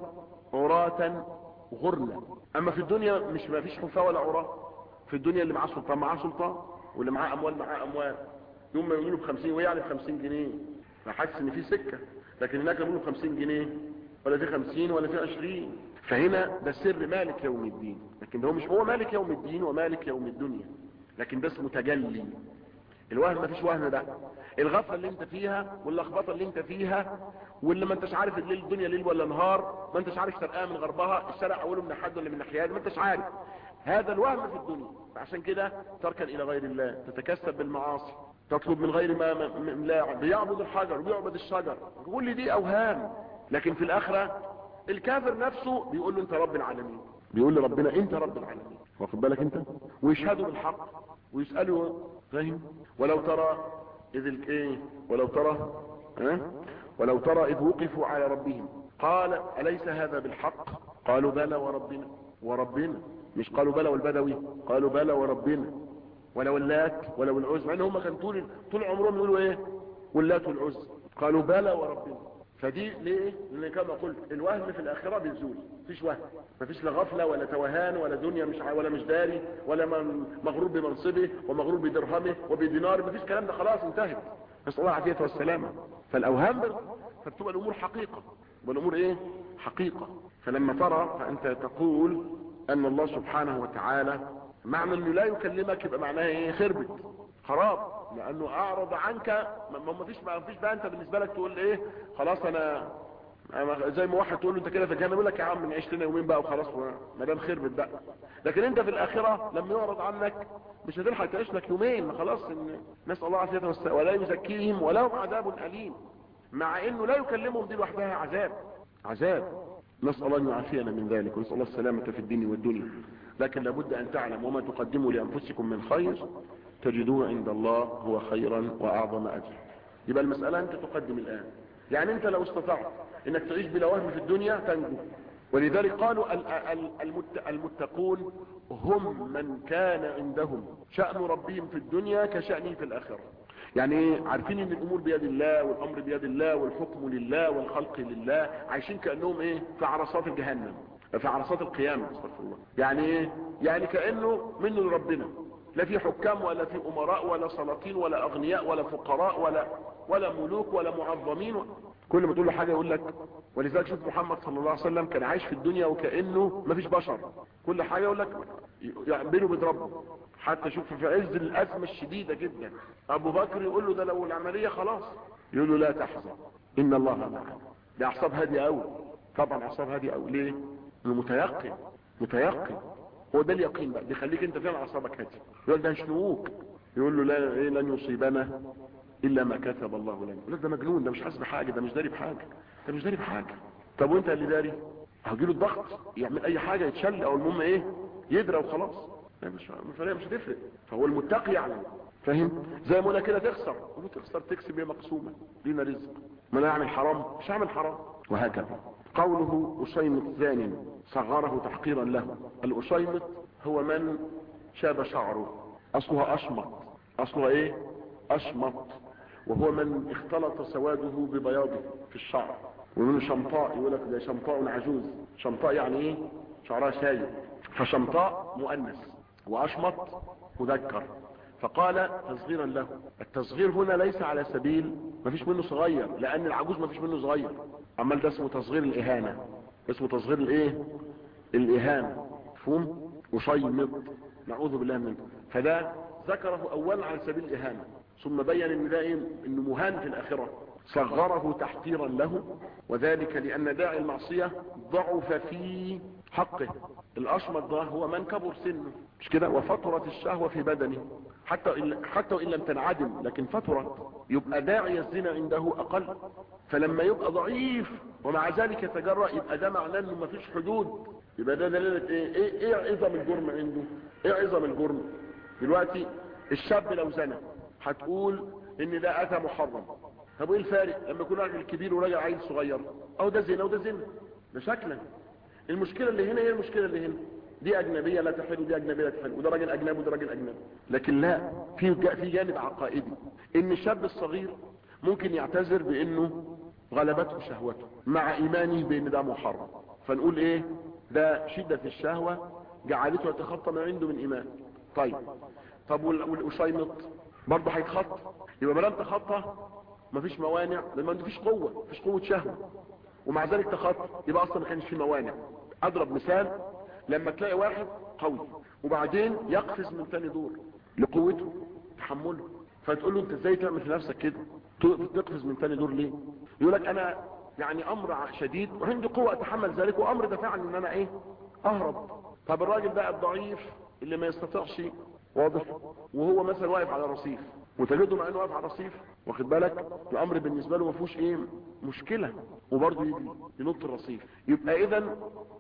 S1: عراة غرلا اما في الدنيا مش ما فيش حفاة ولا عراة في الدنيا اللي معاه سلطان معاه سلطان واللي معاه اموال معاه اموال يوم ما يقولوا بخمسين ويعني بخمسين جنيه فحاسس ان في سكة لكن هناك يقولوا بخمسين جنيه ولا في خمسين ولا في عشرين فهنا ده سر مالك يوم الدين لكن هو مش هو مالك يوم الدين ومالك يوم الدنيا لكن ده اسمه تجلي الوهم مفيش وهم ده الغفله اللي انت فيها واللخبطه اللي انت فيها واللي ما انتش عارف الليل الدنيا ليل ولا نهار ما انتش عارف شرقها من غربها الشارع اوله من حد ولا من ناحيه ما انتش عارف هذا الوهم في الدنيا عشان كده تركن الى غير الله تتكسب بالمعاصي تطلب من غير ما لا بيعبد الحجر وبيعبد الشجر كل دي اوهام لكن في الاخره الكافر نفسه بيقول له انت رب العالمين بيقول لربنا انت رب العالمين واخد بالك انت ويشهدوا بالحق ويسالوا فاهم ولو ترى اذ الايه ولو ترى ها ولو ترى اذ وقفوا على ربهم قال اليس هذا بالحق قالوا بلى وربنا وربنا مش قالوا بلى والبدوي قالوا بلى وربنا ولو اللات ولو العز مع ان هم كانوا طول طول عمرهم يقولوا ايه واللات والعز قالوا بلى وربنا فدي ليه لان كما قلت الوهم في الاخره بيزول مفيش وهم مفيش لا غفله ولا توهان ولا دنيا مش ولا مش داري ولا من مغرور بمنصبه ومغرور بدرهمه وبدينار مفيش الكلام ده خلاص انتهت نسال الله العافيه والسلامه فالاوهام فتبقى الامور حقيقه والامور ايه حقيقه فلما ترى فانت تقول ان الله سبحانه وتعالى معنى انه لا يكلمك يبقى معناها ايه خربت خراب لانه اعرض عنك ما ما فيش ما فيش بقى انت بالنسبه لك تقول ايه خلاص انا زي ما واحد تقول له انت كده في الجنه يقول لك يا عم نعيش لنا يومين بقى وخلاص ما دام خربت بقى لكن انت في الاخره لما يعرض عنك مش هتلحق تعيش لك يومين خلاص ان نسال الله العافيه والسلامه ولا يزكيهم ولهم عذاب اليم مع انه لا يكلمهم دي لوحدها عذاب عذاب نسال الله ان يعافينا من ذلك ونسال الله السلامه في الدين والدنيا لكن لابد ان تعلم وما تقدموا لانفسكم من خير تجدوه عند الله هو خيرا واعظم اجرا يبقى المسألة انت تقدم الان يعني انت لو استطعت انك تعيش بلا وهم في الدنيا تنجو ولذلك قالوا المتقون هم من كان عندهم شأن ربهم في الدنيا كشأنه في الاخرة يعني ايه عارفين ان الامور بيد الله والامر بيد الله والحكم لله والخلق لله عايشين كأنهم ايه في عرصات الجهنم في عرصات القيامة استغفر الله يعني ايه يعني كأنه منه لربنا لا في حكام ولا في امراء ولا سلاطين ولا اغنياء ولا فقراء ولا ولا ملوك ولا معظمين كل ما تقول له حاجه يقول لك ولذلك شوف محمد صلى الله عليه وسلم كان عايش في الدنيا وكانه ما فيش بشر كل حاجه يقول لك يعني بينه وبين ربه حتى شوف في عز الازمه الشديده جدا ابو بكر يقول له ده لو العمليه خلاص يقول له لا تحزن ان الله معنا ده اعصاب هاديه قوي طبعا اعصاب هاديه قوي ليه؟ انه متيقن متيقن هو ده اليقين بقى بيخليك انت فعلا اعصابك هاديه يقول ده هيشنقوك يقول له لا ايه لن يصيبنا الا ما كتب الله لنا يقول لك ده مجنون ده مش حاسس بحاجه ده مش داري بحاجه ده مش داري بحاجه طب وانت اللي داري هجيله الضغط يعمل اي حاجه يتشل او المهم ايه يدرى وخلاص مش مش هتفرق فهو المتقي يعلم فاهم زي ما انا كده تخسر قلت تخسر تكسب هي مقسومه لينا رزق ما انا اعمل حرام مش هعمل حرام وهكذا قوله أشيمط ثاني صغره تحقيرا له الأشيمط هو من شاب شعره اصلها اشمط اصلها ايه اشمط وهو من اختلط سواده ببياضه في الشعر ومنه شمطاء يقول لك ده شمطاء عجوز شمطاء يعني ايه شعرها شايب فشمطاء مؤنث واشمط مذكر فقال تصغيرا له التصغير هنا ليس على سبيل ما فيش منه صغير لان العجوز ما فيش منه صغير عمال ده اسمه تصغير الاهانة اسمه تصغير الايه الاهانة مفهوم وشيمط نعوذ بالله منه فده ذكره اولا على سبيل الاهانة ثم بين ان ده ايه انه مهان في الاخرة صغره تحقيرا له وذلك لان داعي المعصية ضعف في حقه الاشمط ده هو من كبر سنه مش كده وفترت الشهوة في بدنه حتى إن حتى وان لم تنعدم لكن فترت يبقى داعي الزنا عنده اقل فلما يبقى ضعيف ومع ذلك يتجرأ يبقى ده معناه انه مفيش حدود يبقى ده دليل ايه ايه ايه عظم الجرم عنده ايه عظم الجرم دلوقتي الشاب لو زنى هتقول ان ده اتى محرم طب ايه الفارق لما يكون راجل كبير وراجل عيل صغير او ده زنا وده زنا ده شكلا المشكله اللي هنا هي المشكله اللي هنا دي اجنبيه لا تحل ودي اجنبيه لا تحل وده راجل اجنبي وده راجل اجنبي لكن لا في في جانب عقائدي ان الشاب الصغير ممكن يعتذر بانه غلبته شهوته مع ايمانه بان ده محرم فنقول ايه ده شدة الشهوة جعلته يتخطى ما عنده من ايمان طيب طب والشيمط برضه هيتخطى يبقى ما دام تخطى مفيش موانع لان ما فيش قوه مفيش قوه شهوه ومع ذلك تخطى يبقى اصلا ما كانش في موانع اضرب مثال لما تلاقي واحد قوي وبعدين يقفز من تاني دور لقوته تحمله فتقول له انت ازاي تعمل في نفسك كده تقفز من تاني دور ليه يقول لك انا يعني امر شديد وعندي قوة اتحمل ذلك وامر دفعني ان انا ايه اهرب طب الراجل بقى الضعيف اللي ما يستطيعش واضح وهو مثلا واقف على رصيف وتجده مع انه واقف على رصيف واخد بالك الامر بالنسبه له ما فيهوش ايه مشكله وبرضه يجري ينط الرصيف يبقى اذا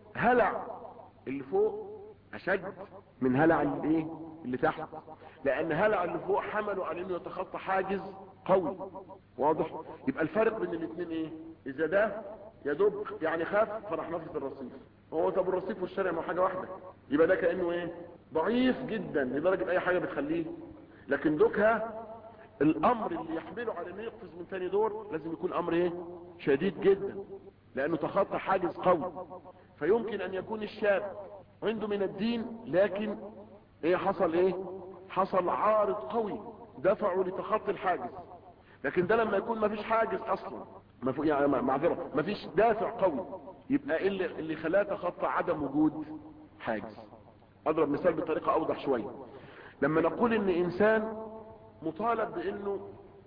S1: هلع اللي فوق اشد من هلع اللي ايه اللي تحت لان هلع اللي فوق حمله على انه يتخطى حاجز قوي واضح يبقى الفرق بين الاثنين ايه اذا ده يدب يعني خاف فراح نفس الرصيف هو طب الرصيف والشارع ما حاجه واحده يبقى ده كانه ايه ضعيف جدا لدرجه اي حاجه بتخليه لكن دوكها الامر اللي يحمله على انه يقفز من تاني دور لازم يكون امر ايه شديد جدا لانه تخطى حاجز قوي فيمكن ان يكون الشاب عنده من الدين لكن ايه حصل ايه حصل عارض قوي دفعه لتخطي الحاجز لكن ده لما يكون ما فيش حاجز اصلا ما في يعني معذره ما فيش دافع قوي يبقى ايه اللي اللي خلاه تخطى عدم وجود حاجز اضرب مثال بطريقه اوضح شويه لما نقول ان انسان مطالب بانه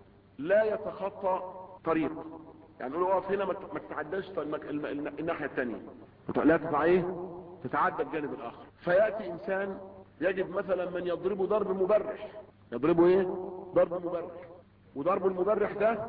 S1: لا يتخطى طريق يعني نقول اقف هنا ما تتعداش الناحيه الثانيه لا تتع ايه تتعدى الجانب الاخر فياتي انسان يجد مثلا من يضربه ضرب مبرح يضربه ايه ضرب مبرح وضرب المبرح ده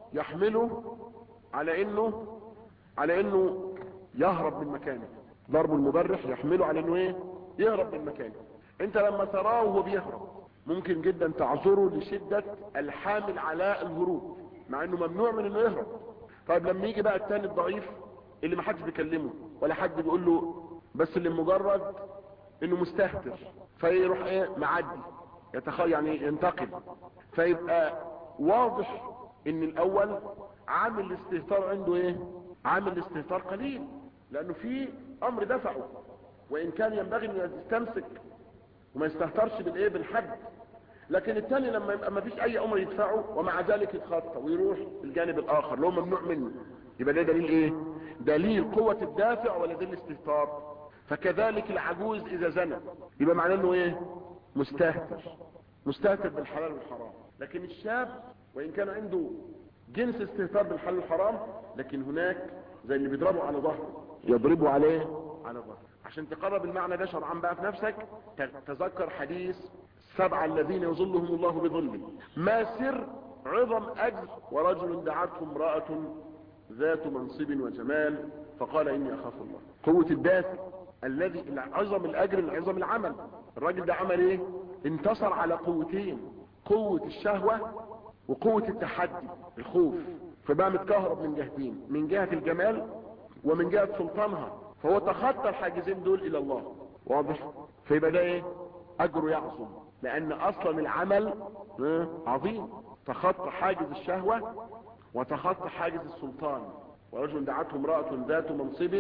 S1: يحمله على انه على انه يهرب من مكانه ضرب المبرح يحمله على انه ايه يهرب من مكانه انت لما تراه وهو بيهرب ممكن جدا تعذره لشدة الحامل على الهروب مع انه ممنوع من انه يهرب طيب لما يجي بقى التاني الضعيف اللي ما حدش بيكلمه ولا حد بيقول له بس اللي مجرد انه مستهتر فيروح ايه معدي يتخ... يعني ينتقل فيبقى واضح ان الاول عامل الاستهتار عنده ايه عامل الاستهتار قليل لانه في امر دفعه وان كان ينبغي انه يستمسك وما يستهترش بالايه بالحد لكن الثاني لما يبقى ما فيش اي امر يدفعه ومع ذلك يتخطى ويروح الجانب الاخر اللي هو ممنوع منه يبقى ده دليل ايه دليل قوة الدافع ولا دليل الاستهتار فكذلك العجوز اذا زنى يبقى معناه انه ايه مستهتر مستهتر بالحلال والحرام لكن الشاب وان كان عنده جنس استهتار بالحلال والحرام لكن هناك زي اللي بيضربوا على ظهره يضربوا عليه على ظهره عشان تقرب المعنى ده شرعا بقى في نفسك تذكر حديث السبعة الذين يظلهم الله بظله ما سر عظم اجر ورجل دعته امرأة ذات منصب وجمال فقال اني اخاف الله قوة الدافع الذي عظم الاجر عظم العمل الراجل ده عمل ايه انتصر على قوتين قوة الشهوة وقوة التحدي الخوف فبقى متكهرب من جهتين من جهة الجمال ومن جهة سلطانها فهو تخطى الحاجزين دول الى الله واضح فيبقى ده ايه اجره يعظم لان اصلا العمل اه، عظيم تخطى حاجز الشهوة وتخطى حاجز السلطان ورجل دعته امرأة ذات منصب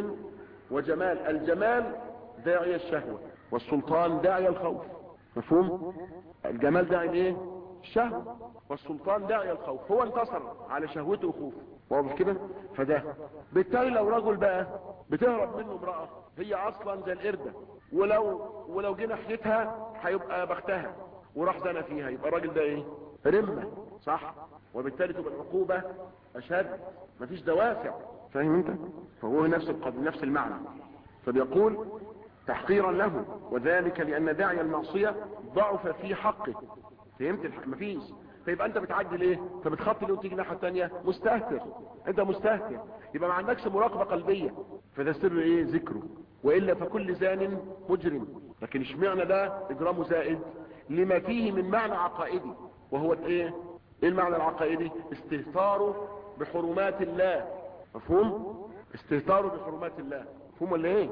S1: وجمال الجمال داعي الشهوة والسلطان داعي الخوف مفهوم الجمال داعي الايه الشهوة والسلطان داعي الخوف هو انتصر على شهوته وخوفه واضح كده فده بالتالي لو رجل بقى بتهرب منه امرأة هي اصلا زي القردة ولو ولو جه ناحيتها هيبقى بختها وراح زنى فيها يبقى الراجل ده ايه رمة صح وبالتالي تبقى العقوبة اشد مفيش دوافع فاهم انت فهو نفس القضية نفس المعنى فبيقول تحقيرا له وذلك لان داعي المعصية ضعف في حقه فهمت الح... مفيش فيبقى انت بتعدي ليه فبتخطي ليه وتيجي الناحيه الثانيه مستهتر انت مستهتر يبقى ما عندكش مراقبه قلبيه فده سر ايه ذكره والا فكل زان مجرم لكن اشمعنى ده اجرامه زائد لما فيه من معنى عقائدي وهو ايه ايه المعنى العقائدي استهتاره بحرمات الله مفهوم استهتاره بحرمات الله مفهوم ولا ايه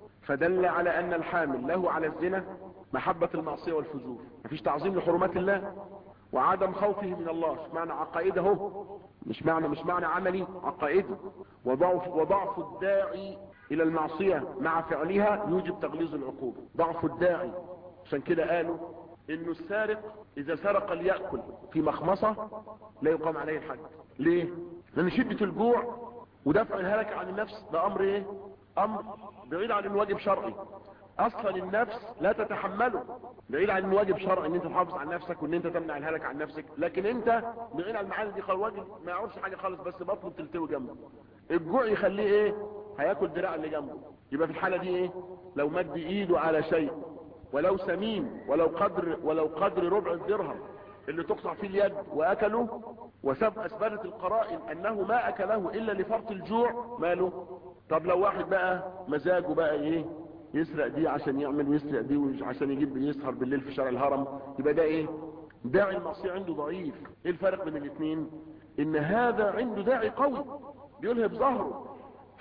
S1: فدل على ان الحامل له على الزنا محبة المعصية والفجور مفيش تعظيم لحرمات الله وعدم خوفه من الله مش معنى عقائده هو مش معنى مش معنى عملي عقائده وضعف وضعف الداعي الى المعصية مع فعلها يوجب تغليظ العقوبة ضعف الداعي عشان كده قالوا انه السارق اذا سرق ليأكل في مخمصة لا يقام عليه الحد ليه لان شدة الجوع ودفع الهلك عن النفس ده امر ايه امر بعيد عن الواجب شرعي اصلا النفس لا تتحمله بعيد عن الواجب شرعي ان انت تحافظ على نفسك وان انت تمنع الهلك عن نفسك لكن انت بعيد عن المعاني دي خالص واجب ما يعرفش حاجه خالص بس بطنه تلتوي جنبه الجوع يخليه ايه هياكل دراع اللي جنبه يبقى في الحاله دي ايه لو مد ايده على شيء ولو سمين ولو قدر ولو قدر ربع الدرهم اللي تقطع فيه اليد واكله وسب اثبتت القرائن انه ما اكله الا لفرط الجوع ماله طب لو واحد بقى مزاجه بقى ايه يسرق دي عشان يعمل ويسرق دي عشان يجيب يسهر بالليل في شارع الهرم يبقى ده ايه داعي المعصيه عنده ضعيف ايه الفرق بين الاثنين ان هذا عنده داعي قوي بيلهب ظهره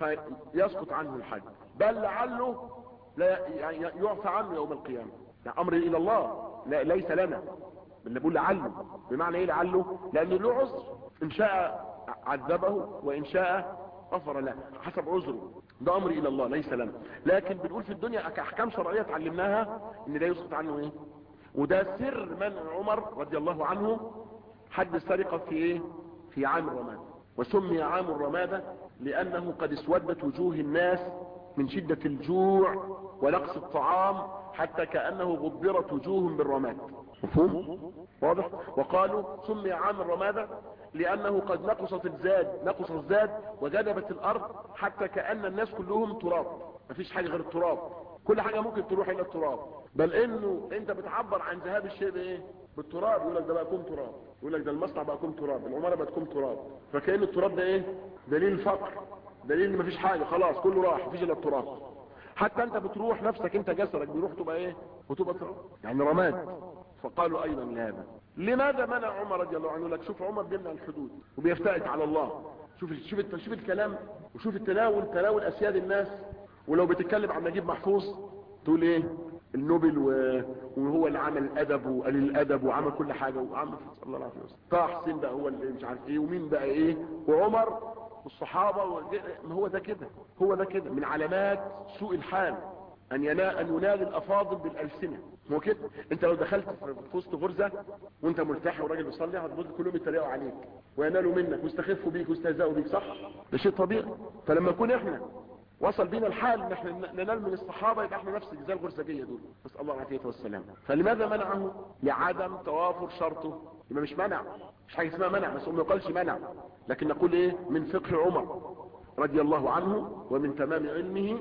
S1: فيسقط عنه الحد بل لعله لا يعفى عنه يوم القيامه ده امر الى الله لا ليس لنا اللي بقول لعله بمعنى ايه لعله لانه له عذر ان شاء عذبه وان شاء غفر له حسب عذره ده امر الى الله ليس لنا لكن بنقول في الدنيا احكام شرعيه اتعلمناها ان ده يسقط عنه ايه وده سر منع عمر رضي الله عنه حد السرقه في ايه في عام الرماد وسمي عام الرمادة لانه قد اسودت وجوه الناس من شدة الجوع ونقص الطعام حتى كأنه غبرت وجوههم بالرماد مفهوم واضح وقالوا سمي عام الرمادة لانه قد نقصت الزاد نقص الزاد وجدبت الارض حتى كأن الناس كلهم تراب مفيش حاجة غير التراب كل حاجة ممكن تروح الى التراب بل انه انت بتعبر عن ذهاب الشيء بايه بالتراب يقول لك ده بقى كوم تراب يقول لك ده المصنع بقى كوم تراب العمارة بقت كوم تراب فكأن التراب ده ايه دليل الفقر دليل ان مفيش حاجة خلاص كله راح مفيش الا التراب حتى انت بتروح نفسك انت جسرك بيروح تبقى ايه وتبقى تراب يعني رماد فقالوا ايضا لهذا لماذا منع عمر رضي الله عنه لك شوف عمر بيمنع الحدود وبيفتئت على الله شوف شوف شوف الكلام وشوف التناول تناول اسياد الناس ولو بتتكلم عن نجيب محفوظ تقول ايه النوبل و... وهو اللي عمل الادب وقال الادب وعمل كل حاجه وعمل الله العافيه طه حسين بقى هو اللي مش عارف ايه ومين بقى ايه وعمر والصحابه و... ما هو ده كده هو ده كده من علامات سوء الحال ان ينال ان ينال الافاضل بالالسنه هو كده انت لو دخلت في وسط غرزه وانت مرتاح وراجل بيصلي هتبص كلهم يتريقوا عليك وينالوا منك ويستخفوا بيك ويستهزئوا بيك صح ده شيء طبيعي فلما نكون احنا وصل بينا الحال ان احنا ننال من الصحابة يبقى احنا نفس زي الغرزجية دول بس الله العافية والسلام فلماذا منعه لعدم توافر شرطه يبقى مش منع مش حاجة اسمها منع بس ما يقالش منع لكن نقول ايه من فقه عمر رضي الله عنه ومن تمام علمه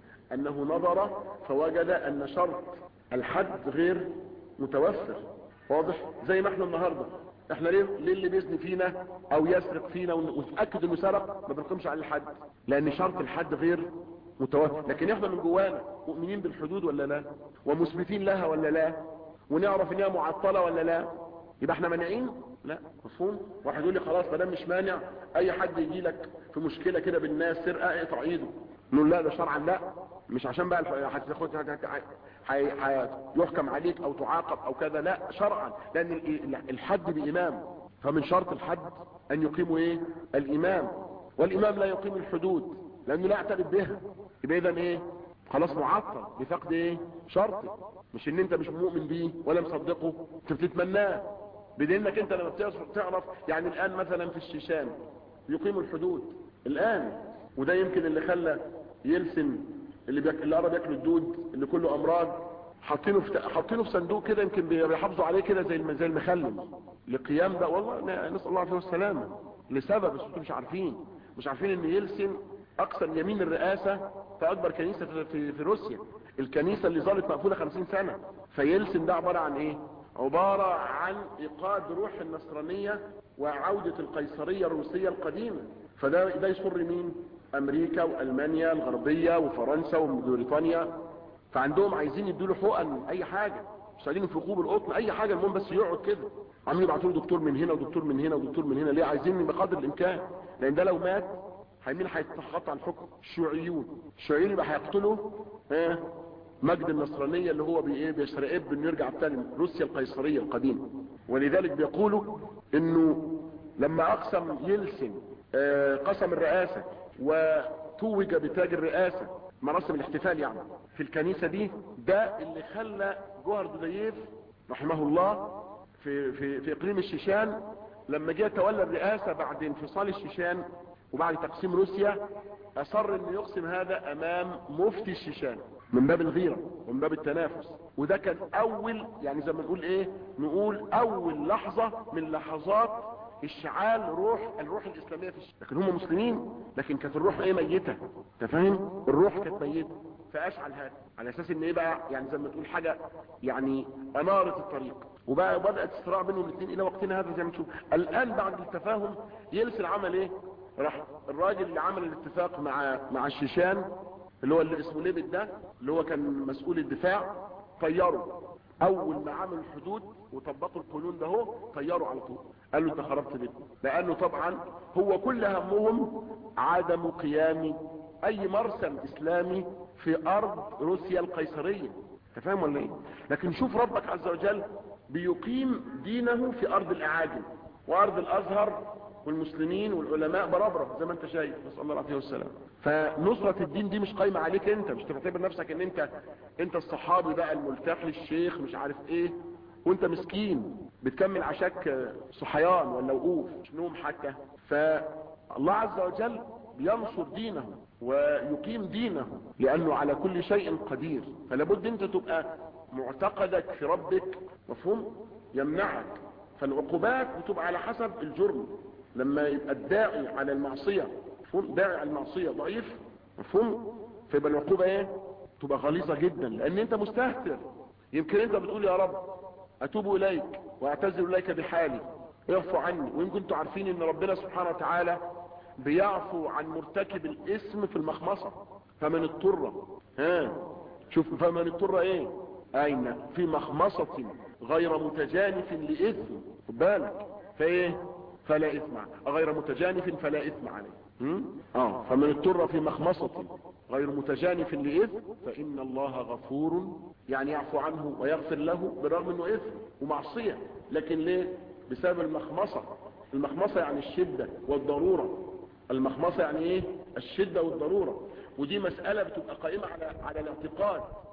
S1: انه نظر فوجد ان شرط الحد غير متوفر واضح زي ما احنا النهاردة احنا ليه, ليه اللي بيزني فينا او يسرق فينا ونتأكد انه سرق ما بنقومش على الحد لان شرط الحد غير متوفر لكن احنا من جوانا مؤمنين بالحدود ولا لا ومثبتين لها ولا لا ونعرف انها معطلة ولا لا يبقى احنا مانعين لا مفهوم واحد يقول لي خلاص ما دام مش مانع اي حد يجي لك في مشكلة كده بالناس سرقة اقطع ايده نقول لا ده شرعا لا مش عشان بقى الف- هتاخد هت- هت- هي- هي- يحكم عليك او تعاقب او كذا لا شرعا لان ال- الحد بامام فمن شرط الحد ان يقيموا ايه الامام والامام لا يقيم الحدود لانه لا يعترف بها يبقى اذا ايه خلاص معطل بفقد ايه شرط مش ان انت مش مؤمن بيه ولا مصدقه انت بتتمناه بدينك انت لما بتعرف تعرف يعني الان مثلا في الشيشان يقيموا الحدود الان وده يمكن اللي خلى يلسن اللي بيك... اللي قرب ياكل الدود اللي كله امراض حاطينه في حاطينه في صندوق كده يمكن بيحافظوا عليه كده زي الم... زي المخلل لقيام ده والله ن- نسال الله العافيه والسلامه لسبب بس انتم مش عارفين مش عارفين ان يلسن اقصى يمين الرئاسه في اكبر كنيسه في, في, في روسيا الكنيسه اللي ظلت مقفوله 50 سنه فيلسن ده عباره عن ايه عباره عن ايقاد روح النصرانيه وعوده القيصريه الروسيه القديمه فده ده يسر مين امريكا والمانيا الغربيه وفرنسا وبريطانيا فعندهم عايزين يدوا له حقن اي حاجه مش عايزين ينفخوه بالقطن اي حاجه المهم بس يقعد كده عاملين يبعتوا له دكتور من هنا ودكتور من هنا ودكتور من هنا ليه عايزين بقدر الامكان لان ده لو مات مين هيتخطى الحكم الشيوعيون الشيوعيين يبقى هيقتلوا ها مجد النصرانية اللي هو بي ايه بيسترقب انه يرجع تاني روسيا القيصرية القديمة ولذلك بيقولوا انه لما اقسم يلسن آه، قسم الرئاسة وتوج بتاج الرئاسة مراسم الاحتفال يعني في الكنيسة دي ده اللي خلى جوهر دوديف رحمه الله في في في اقليم الشيشان لما جه تولى الرئاسة بعد انفصال الشيشان وبعد تقسيم روسيا اصر انه يقسم هذا امام مفتي الشيشان من باب الغيرة ومن باب التنافس وده كان اول يعني زي ما نقول ايه نقول اول لحظة من لحظات اشعال روح الروح الاسلامية في الشيشان لكن هم مسلمين لكن كانت الروح ايه ميتة انت فاهم الروح كانت ميتة فاشعل هذا على اساس ان ايه بقى يعني زي ما تقول حاجة يعني انارة الطريق وبقى بدأت الصراع بينهم الاثنين الى وقتنا هذا زي ما تشوف الان بعد التفاهم يلسن عمل ايه راح الراجل اللي عمل الاتفاق مع مع الشيشان اللي هو اللي اسمه ليبت ده اللي هو كان مسؤول الدفاع طيره اول ما عملوا الحدود وطبقوا القانون ده هو طيروا على طول قال له انت خربت بيتنا لانه طبعا هو كل همهم عدم قيام اي مرسم اسلامي في ارض روسيا القيصريه انت فاهم ولا ايه لكن شوف ربك عز وجل بيقيم دينه في ارض الاعاجم وارض الازهر والمسلمين والعلماء بربرة زي ما انت شايف نسال الله العافيه والسلام فنصرة الدين دي مش قايمة عليك انت مش تعتبر نفسك ان انت انت الصحابي بقى الملتحي الشيخ مش عارف ايه وانت مسكين بتكمل عشاك صحيان ولا وقوف مش نوم حتى فالله عز وجل بينصر دينه ويقيم دينه لانه على كل شيء قدير فلابد انت تبقى معتقدك في ربك مفهوم يمنعك فالعقوبات بتبقى على حسب الجرم لما يبقى الداعي على المعصية مفهوم داعي على المعصية ضعيف مفهوم فيبقى العقوبة ايه تبقى غليظة جدا لان انت مستهتر يمكن انت بتقول يا رب اتوب اليك واعتذر اليك بحالي اعفو عني وان كنتوا عارفين ان ربنا سبحانه وتعالى بيعفو عن مرتكب الاسم في المخمصة فمن اضطر ها شوف فمن اضطر ايه اين في مخمصة غير متجانف لإثم خد بالك فايه فلا إثم غير متجانف فلا إثم عليه هم؟ اه فمن اضطر في مخمصة غير متجانف لإثم فإن الله غفور يعني يعفو عنه ويغفر له بالرغم انه إثم ومعصية لكن ليه بسبب المخمصة المخمصة يعني الشدة والضرورة المخمصة يعني ايه الشدة والضرورة ودي مسألة بتبقى قائمة على على الاعتقاد